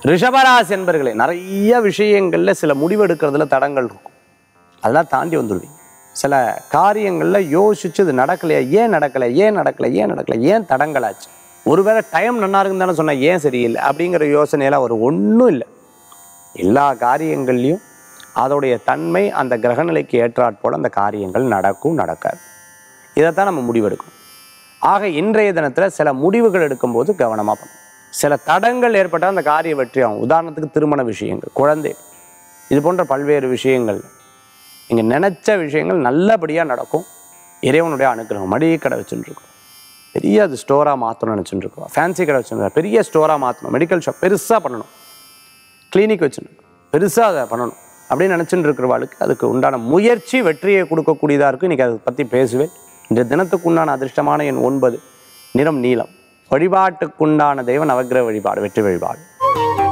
ரிஷபராசி என்பர்களே நிறைய விஷயங்கள்ல சில முடிவெடுக்கிறதுல தடங்கள் இருக்கும் அதெல்லாம் தாண்டி வந்துடுவீங்க சில காரியங்களில் யோசிச்சு இது நடக்கலையா ஏன் நடக்கலை ஏன் நடக்கலை ஏன் நடக்கலை ஏன் தடங்களாச்சு ஒருவேளை டைம் நல்லா இருக்குன்னு தானே சொன்னேன் ஏன் சரியில்லை அப்படிங்கிற யோசனையெல்லாம் ஒரு ஒன்றும் இல்லை எல்லா காரியங்கள்லையும் அதோடைய தன்மை அந்த கிரகநிலைக்கு ஏற்றாற் போல அந்த காரியங்கள் நடக்கும் நடக்காது இதைத்தான் நம்ம முடிவெடுக்கணும் ஆக இன்றைய தினத்தில் சில முடிவுகள் எடுக்கும்போது கவனமாக பண்ணணும் சில தடங்கள் ஏற்பட்டால் அந்த காரிய வெற்றி ஆகும் உதாரணத்துக்கு திருமண விஷயங்கள் குழந்தை இது போன்ற பல்வேறு விஷயங்கள் நீங்கள் நினச்ச விஷயங்கள் நல்லபடியாக நடக்கும் இறைவனுடைய அனுக்கிரகம் மளிகை கடை வச்சுட்டு இருக்கோம் பெரிய அது ஸ்டோராக மாற்றணும்னு நினச்சிட்டு இருக்கோம் ஃபேன்சி கடை வச்சுருக்கோம் பெரிய ஸ்டோராக மாற்றணும் மெடிக்கல் ஷாப் பெருசாக பண்ணணும் கிளினிக் வச்சுருக்கோம் பெருசாக அதை பண்ணணும் அப்படின்னு நினச்சிட்டு இருக்கிறவாளுக்கு அதுக்கு உண்டான முயற்சி வெற்றியை கொடுக்கக்கூடியதாக இருக்கும் இன்றைக்கி அதை பற்றி பேசுவேன் இந்த தினத்துக்கு உண்டான அதிர்ஷ்டமான எண் ஒன்பது நிறம் நீலம் வழிபாட்டுக்குண்டான தெய்வ நவக்கிரக வழிபாடு வெற்றி வழிபாடு